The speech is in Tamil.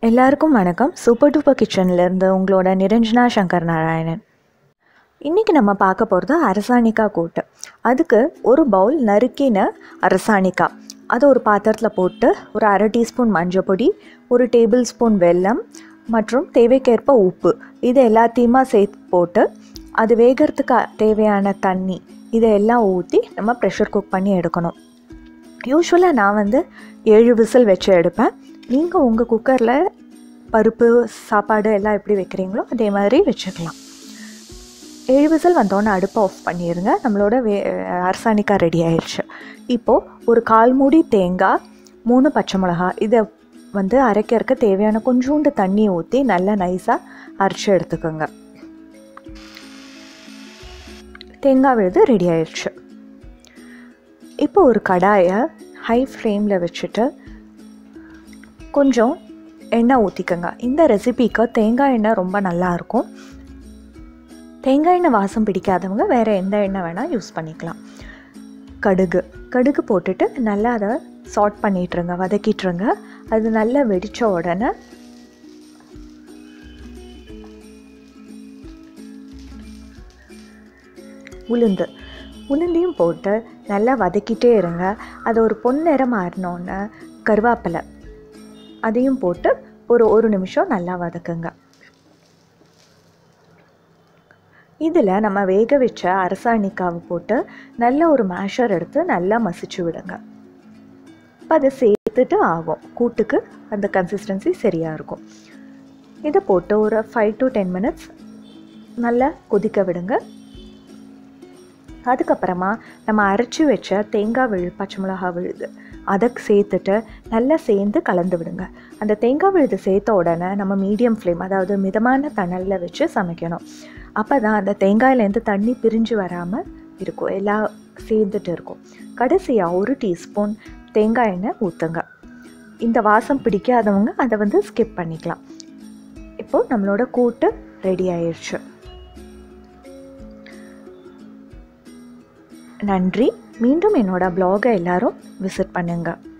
எல்லாருக்கும் வணக்கம் சூப்பர் டூப்பர் கிச்சன்லேருந்து உங்களோட நிரஞ்சனா சங்கர் நாராயணன் இன்றைக்கி நம்ம பார்க்க போகிறது அரசாணிக்காய் கூட்டு அதுக்கு ஒரு பவுல் நறுக்கின அரசாணிக்காய் அதை ஒரு பாத்திரத்தில் போட்டு ஒரு அரை டீஸ்பூன் மஞ்சள் பொடி ஒரு டேபிள் ஸ்பூன் வெல்லம் மற்றும் தேவைக்கேற்ப உப்பு இது எல்லாத்தையுமா சேர்த்து போட்டு அது வேகிறதுக்கு தேவையான தண்ணி இதை எல்லாம் ஊற்றி நம்ம ப்ரெஷர் குக் பண்ணி எடுக்கணும் யூஸ்வலாக நான் வந்து ஏழு விசில் வச்சு எடுப்பேன் நீங்கள் உங்கள் குக்கரில் பருப்பு சாப்பாடு எல்லாம் எப்படி வைக்கிறீங்களோ அதே மாதிரி வச்சுக்கலாம் ஏழு விசில் வந்தோடனே அடுப்பை ஆஃப் பண்ணிடுங்க நம்மளோட வே அரசாணிக்காய் ரெடி ஆயிடுச்சு இப்போது ஒரு கால் மூடி தேங்காய் மூணு பச்சை மிளகா இதை வந்து அரைக்கிறதுக்கு தேவையான கொஞ்சோண்டு தண்ணி ஊற்றி நல்லா நைஸாக அரைச்சி எடுத்துக்கோங்க தேங்காய் விழுது ரெடி ஆயிடுச்சு இப்போ ஒரு கடாயை ஹை ஃப்ளேமில் வச்சுட்டு கொஞ்சம் எண்ணெய் ஊற்றிக்கோங்க இந்த ரெசிபிக்கு தேங்காய் எண்ணெய் ரொம்ப நல்லாயிருக்கும் தேங்காய் எண்ணெய் வாசம் பிடிக்காதவங்க வேறு எந்த எண்ணெய் வேணால் யூஸ் பண்ணிக்கலாம் கடுகு கடுகு போட்டுட்டு நல்லா அதை சாட் பண்ணிட்டுருங்க வதக்கிட்டுருங்க அது நல்லா வெடித்த உடனே உளுந்து உளுந்தையும் போட்டு நல்லா வதக்கிட்டே இருங்க அது ஒரு பொன்னிறம் மாறினோன்னே கருவேப்பிலை அதையும் போட்டு ஒரு ஒரு நிமிஷம் நல்லா வதக்குங்க இதில் நம்ம வேக வச்ச அரசாணிக்காவை போட்டு நல்ல ஒரு மேஷர் எடுத்து நல்லா மசிச்சு விடுங்க இப்போ அதை சேர்த்துட்டு ஆகும் கூட்டுக்கு அந்த கன்சிஸ்டன்சி சரியாக இருக்கும் இதை போட்டு ஒரு ஃபைவ் டு டென் மினிட்ஸ் நல்லா கொதிக்க விடுங்க அதுக்கப்புறமா நம்ம அரைச்சி வச்ச தேங்காய் விழு பச்சை மிளகா விழுது அதை சேர்த்துட்டு நல்லா சேர்ந்து கலந்து விடுங்க அந்த தேங்காய் விழுது சேர்த்த உடனே நம்ம மீடியம் ஃப்ளேம் அதாவது மிதமான தணலில் வச்சு சமைக்கணும் அப்போ தான் அந்த தேங்காயிலேருந்து தண்ணி பிரிஞ்சு வராமல் இருக்கும் எல்லாம் சேர்ந்துட்டு இருக்கும் கடைசியாக ஒரு டீஸ்பூன் தேங்காய் எண்ணெய் ஊற்றுங்க இந்த வாசம் பிடிக்காதவங்க அதை வந்து ஸ்கிப் பண்ணிக்கலாம் இப்போது நம்மளோட கூட்டு ரெடி ஆயிடுச்சு நன்றி மீண்டும் என்னோட ப்ளாகை எல்லாரும் விசிட் பண்ணுங்கள்